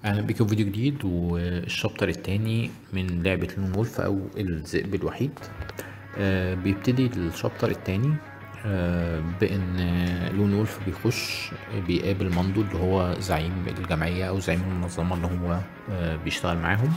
اهلا بيكم في فيديو جديد والشابتر التاني من لعبة لون وولف او الذئب الوحيد آه بيبتدي الشابتر التاني آه بان لون وولف بيخش بيقابل ماندو اللي هو زعيم الجمعية او زعيم المنظمة اللي هو آه بيشتغل معاهم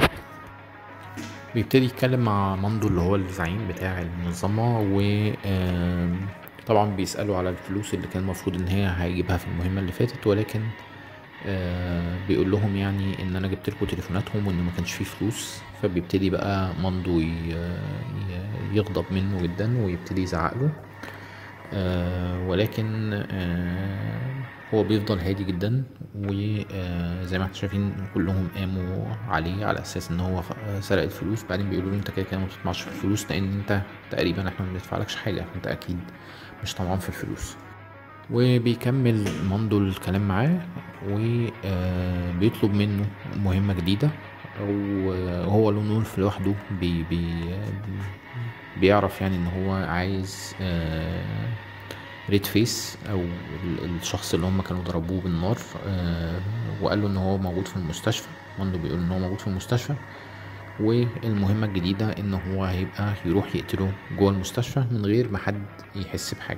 بيبتدي يتكلم مع ماندو اللي هو الزعيم بتاع المنظمة و آه طبعا بيسأله على الفلوس اللي كان المفروض ان هي هيجيبها في المهمة اللي فاتت ولكن آه بيقول لهم يعني ان انا جبت لكم تليفوناتهم وان ما كانش فيه فلوس فبيبتدي بقى ماندو ي- ي- يغضب منه جدا ويبتدي يزعق له آه ولكن آه هو بيفضل هادي جدا وزي ما احنا شايفين كلهم قاموا عليه على اساس ان هو خ- سرق الفلوس بعدين بيقولوا له انت كده كده ما بتطمعش في الفلوس لان انت تقريبا احنا ما بندفعلكش حاجه انت اكيد مش طمعان في الفلوس وبيكمل ماندو الكلام معاه وبيطلب منه مهمة جديدة وهو لون وولف لوحده بي بي بيعرف يعني ان هو عايز ريد فيس او ال- الشخص اللي هم كانوا ضربوه بالنار آه، وقال له ان هو موجود في المستشفى ماندو بيقول ان هو موجود في المستشفى والمهمة الجديدة ان هو هيبقى يروح يقتله جوه المستشفى من غير ما حد يحس بحاجة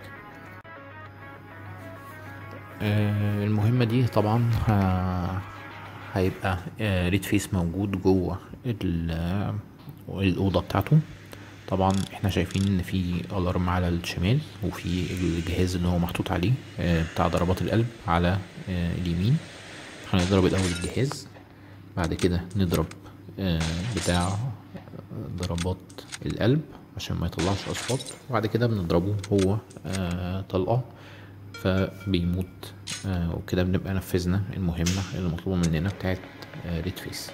آه، المهمة دي طبعا ه- هيبقى آه، ريد فيس موجود جوه ال- آه، الأوضة بتاعته طبعا احنا شايفين ان في الارم على الشمال وفي الجهاز اللي هو محطوط عليه آه، بتاع ضربات القلب على آه، اليمين هنضرب الاول الجهاز بعد كده نضرب آه، بتاع ضربات القلب عشان ما يطلعش اصوات وبعد كده بنضربه هو آه، طلقة فبيموت آه، وكده بنبقى نفذنا المهمة اللي مطلوبة مننا بتاعت آه، ريد فيس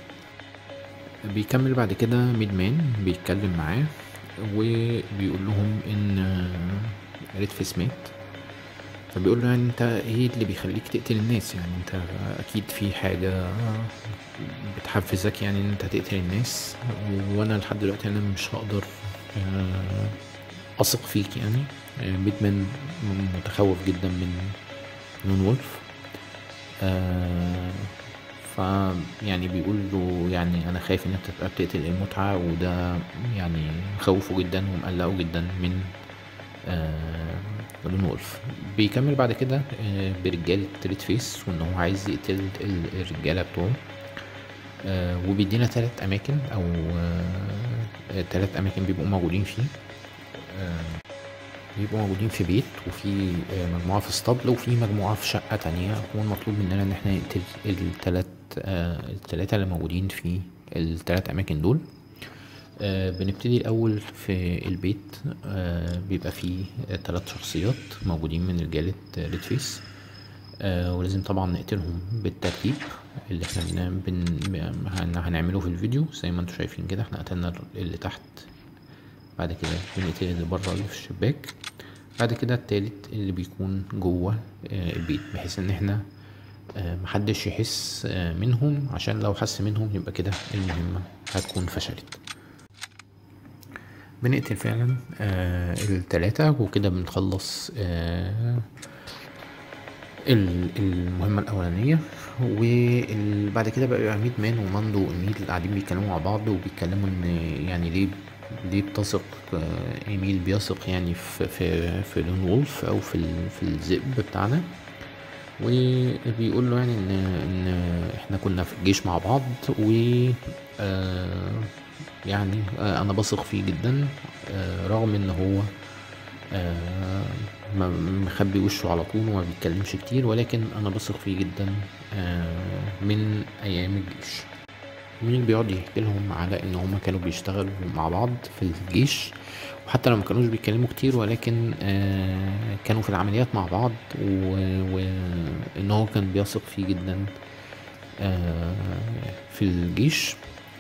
بيكمل بعد كده ميد مان بيتكلم معاه وبيقول لهم ان آه، ريد فيس مات فبيقول له يعني انت ايه اللي بيخليك تقتل الناس يعني انت اكيد في حاجة بتحفزك يعني ان انت تقتل الناس وانا لحد دلوقتي انا مش هقدر آه، اثق فيك يعني آه، بيتمان متخوف جدا من لون وولف آه ف يعني بيقول له يعني انا خايف ان انت تبقى بتقتل المتعة وده يعني مخوفه جدا ومقلقه جدا من آه لون وولف بيكمل بعد كده آه برجالة ريد فيس وان هو عايز يقتل ال- الرجالة بتوعه آه وبيدينا تلات اماكن او آه تلات اماكن بيبقوا موجودين فيه آه بيبقوا موجودين في بيت وفي آه، مجموعة في اسطبل وفي مجموعة في شقة تانية هو المطلوب مننا ان احنا نقتل التلات آه، التلاتة اللي موجودين في التلات اماكن دول آه، بنبتدي الاول في البيت آه، بيبقى فيه آه، تلات شخصيات موجودين من رجالة ريد فيس آه، ولازم طبعا نقتلهم بالترتيب اللي احنا بن... بن... هن- هنعمله في الفيديو زي ما انتم شايفين كده احنا قتلنا اللي تحت بعد كده بنقتل اللي بره اللي في الشباك بعد كده التالت اللي بيكون جوه آه، البيت بحيث ان احنا آه، محدش يحس آه، منهم عشان لو حس منهم يبقى كده المهمة هتكون فشلت بنقتل فعلا آه التلاتة وكده بنخلص آه ال- المهمة الأولانية وبعد كده بقى ميد مان وماندو وإيميل قاعدين بيتكلموا مع بعض وبيتكلموا إن يعني ليه ليه بتثق آه، إيميل بيثق يعني في في في لون وولف أو في ال- في الذئب بتاعنا وبيقول له يعني إن إن إحنا كنا في الجيش مع بعض و آه، يعني آه، أنا بثق فيه جدا آه، رغم إن هو آه، م- مخبي وشه على طول وما بيتكلمش كتير ولكن انا بثق فيه جدا آه، من ايام الجيش مين بيقعد يحكي لهم على ان هما كانوا بيشتغلوا مع بعض في الجيش وحتى لو ما كانوش بيتكلموا كتير ولكن آه، كانوا في العمليات مع بعض وان هو كان بيثق فيه جدا آه، في الجيش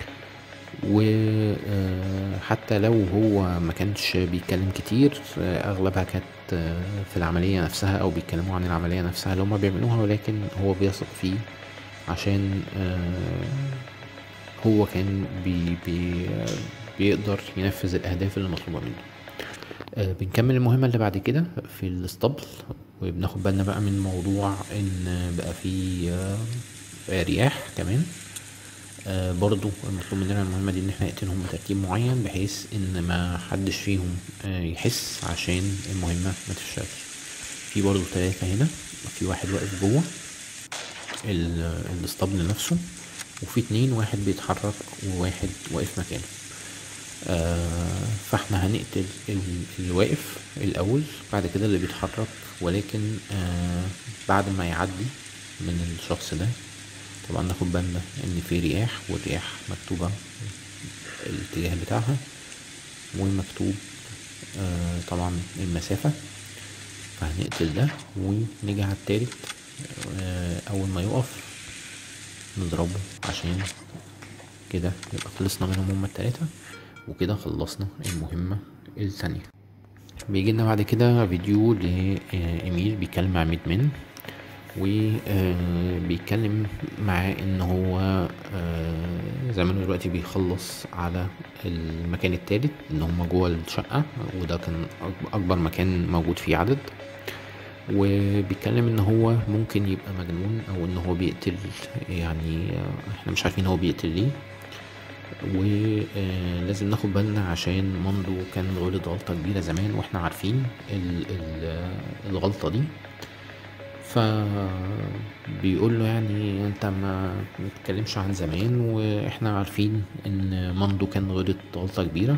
وحتى لو هو ما كانش بيتكلم كتير آه، اغلبها كانت آه، في العملية نفسها او بيتكلموا عن العملية نفسها اللي هما بيعملوها ولكن هو بيثق فيه عشان آه، هو كان بي بي آه، بيقدر ينفذ الاهداف اللي مطلوبة منه آه، بنكمل المهمة اللي بعد كده في الاسطبل وبناخد بالنا بقى من موضوع ان بقى في آه، آه، رياح كمان آه برضو المطلوب مننا المهمة دي ان احنا نقتلهم بترتيب معين بحيث ان ما حدش فيهم آه يحس عشان المهمة ما تفشلش في برضو تلاتة هنا في واحد واقف جوه ال- الاسطبل نفسه وفي اتنين واحد بيتحرك وواحد واقف مكانه آه فاحنا هنقتل ال- اللي واقف الاول بعد كده اللي بيتحرك ولكن آه بعد ما يعدي من الشخص ده طبعا ناخد بالنا ان في رياح والرياح مكتوبة الاتجاه بتاعها ومكتوب آه طبعا المسافة فهنقتل ده ونيجي على التالت آه اول ما يقف نضربه عشان كده يبقى خلصنا منهم هما التلاتة وكده خلصنا المهمة التانية بيجي لنا بعد كده فيديو لإيميل بيتكلم مع ميت من وبيتكلم معاه ان هو آه، زمانه دلوقتي بيخلص على المكان التالت ان هما جوه الشقة وده كان أكب- اكبر مكان موجود فيه عدد وبيتكلم ان هو ممكن يبقى مجنون او ان هو بيقتل يعني آه، احنا مش عارفين هو بيقتل ليه ولازم ناخد بالنا عشان ماندو كان غلط غلطة كبيرة زمان واحنا عارفين ال ال الغلطة دي فبيقول له يعني انت ما تتكلمش عن زمان واحنا عارفين ان ماندو كان غلط غلطة كبيرة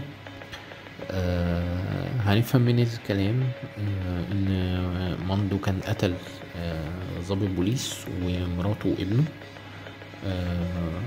آه هنفهم من الكلام آه ان ماندو كان قتل آه ضابط بوليس ومراته وابنه آه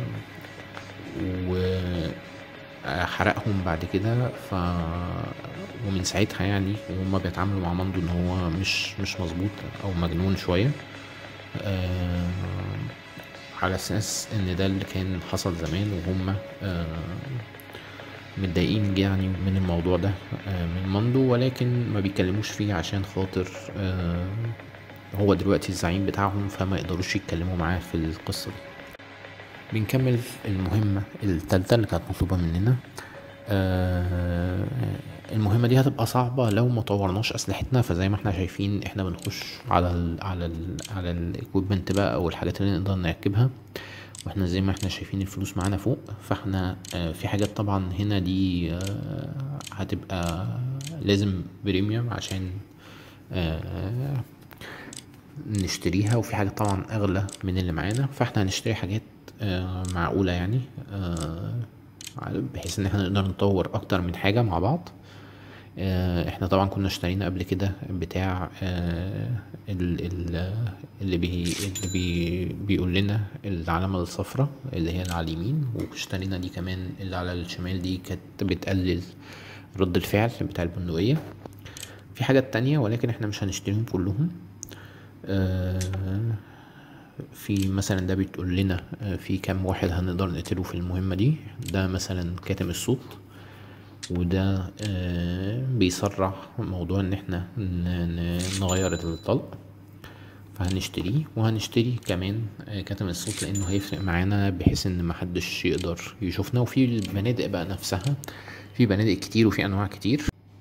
وحرقهم بعد كده ف ومن ساعتها يعني وهما بيتعاملوا مع ماندو ان هو مش مش مظبوط او مجنون شويه آه على اساس ان ده اللي كان حصل زمان وهم آه متضايقين يعني من الموضوع ده آه من ماندو ولكن ما بيتكلموش فيه عشان خاطر آه هو دلوقتي الزعيم بتاعهم فما يقدروش يتكلموا معاه في القصه دي بنكمل المهمة التالتة اللي كانت مطلوبة مننا آه المهمة دي هتبقى صعبة لو ما طورناش أسلحتنا فزي ما احنا شايفين احنا بنخش على ال على ال على الاكويبمنت بقى أو الحاجات اللي نقدر نركبها واحنا زي ما احنا شايفين الفلوس معانا فوق فاحنا آه في حاجات طبعا هنا دي آه هتبقى لازم بريميوم عشان آه نشتريها وفي حاجات طبعا اغلى من اللي معانا فاحنا هنشتري حاجات آه، معقولة يعني آه، بحيث ان احنا نقدر نطور اكتر من حاجة مع بعض آه، احنا طبعا كنا اشترينا قبل كده بتاع آه، ال- ال- اللي بي اللي بي بيقول لنا العلامة الصفراء اللي هي اللي على اليمين واشترينا دي كمان اللي على الشمال دي كانت بتقلل رد الفعل بتاع البندقية في حاجات تانية ولكن احنا مش هنشتريهم كلهم آه، في مثلا ده بتقول لنا آه، في كام واحد هنقدر نقتله في المهمة دي ده مثلا كاتم الصوت وده آه، بيسرع موضوع ان احنا ن- ن- نغير الطلق فهنشتريه وهنشتري كمان آه، كاتم الصوت لانه هيفرق معانا بحيث ان محدش يقدر يشوفنا وفي البنادق بقى نفسها في بنادق كتير وفي انواع كتير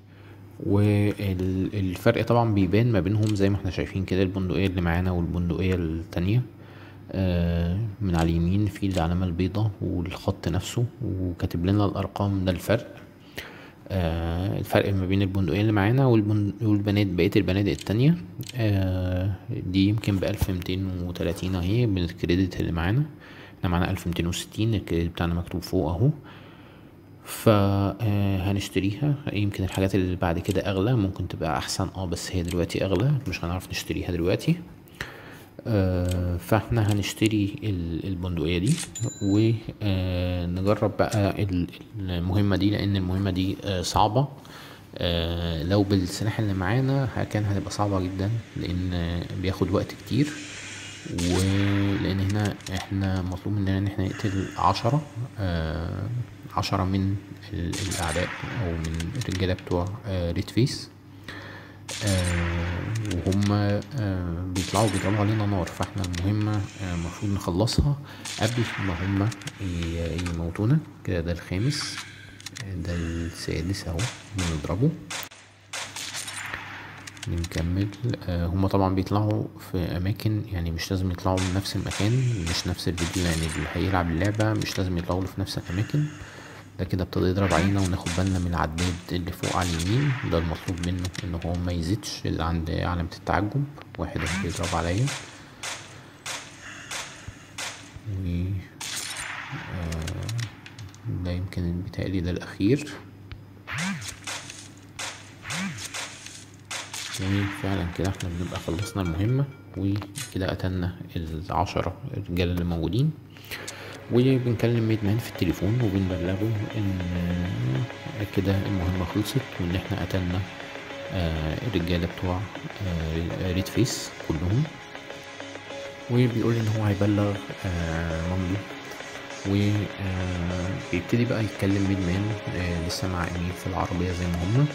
والفرق طبعا بيبان ما بينهم زي ما احنا شايفين كده البندقية اللي معانا والبندقية التانية آه، من على اليمين في العلامة البيضاء والخط نفسه وكاتب لنا الأرقام ده الفرق آه، الفرق ما بين البندقية اللي معانا والبن- والبنات بقية البنادق التانية آه، دي يمكن بألف ميتين وتلاتين اهي بالكريدت اللي معانا احنا معانا ألف ميتين وستين الكريدت بتاعنا مكتوب فوق اهو فهنشتريها يمكن الحاجات اللي بعد كده اغلى ممكن تبقى احسن اه بس هي دلوقتي اغلى مش هنعرف نشتريها دلوقتي آه، فاحنا هنشتري ال- البندقية دي ونجرب بقى ال- المهمة دي لان المهمة دي آه، صعبة آه، لو بالسلاح اللي معانا ه- كان هتبقى صعبة جدا لان آه، بياخد وقت كتير ولان هنا احنا مطلوب مننا ان احنا نقتل عشرة آه، عشرة من ال- الاعداء او من الرجالة بتوع آه، ريد فيس آه، وهم آه، بيطلعوا بيضربوا علينا نار فاحنا المهمة آه، المفروض نخلصها قبل ما هم ي- يموتونا كده ده الخامس آه، ده السادس اهو بنضربه بنكمل آه هما طبعا بيطلعوا في اماكن يعني مش لازم يطلعوا من نفس المكان مش نفس الفيديو يعني اللي هيلعب اللعبة مش لازم يطلعوا له في نفس الاماكن ده كده ابتدى يضرب علينا وناخد بالنا من العداد اللي فوق على اليمين ده المطلوب منه ان هو ما يزيدش اللي عند علامة التعجب واحد اهو بيضرب عليا و ده يمكن بيتهيألي ده الأخير وفعلا كده احنا بنبقى خلصنا المهمة وكده قتلنا العشرة الرجالة اللي موجودين وبنكلم ميد مان في التليفون وبنبلغه ان كده المهمة خلصت وان احنا قتلنا الرجالة بتوع ريد فيس كلهم وبيقول ان هو هيبلغ مامدو وبيبتدي بقى يتكلم ميد مان لسه مع امير في العربية زي ما هما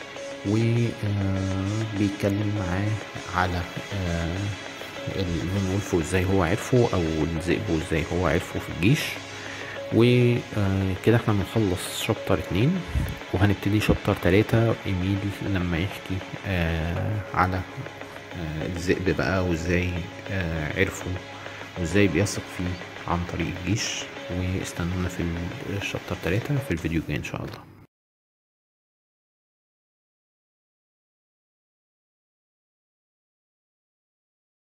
وبيتكلم معاه على اللون وولف وازاي هو عرفه او الذئب وازاي هو عرفه في الجيش وكده احنا بنخلص شابتر اتنين وهنبتدي شابتر تلاتة ايميل لما يحكي على الذئب بقى وازاي عرفه وازاي بيثق فيه عن طريق الجيش واستنونا في الشابتر تلاتة في الفيديو الجاي ان شاء الله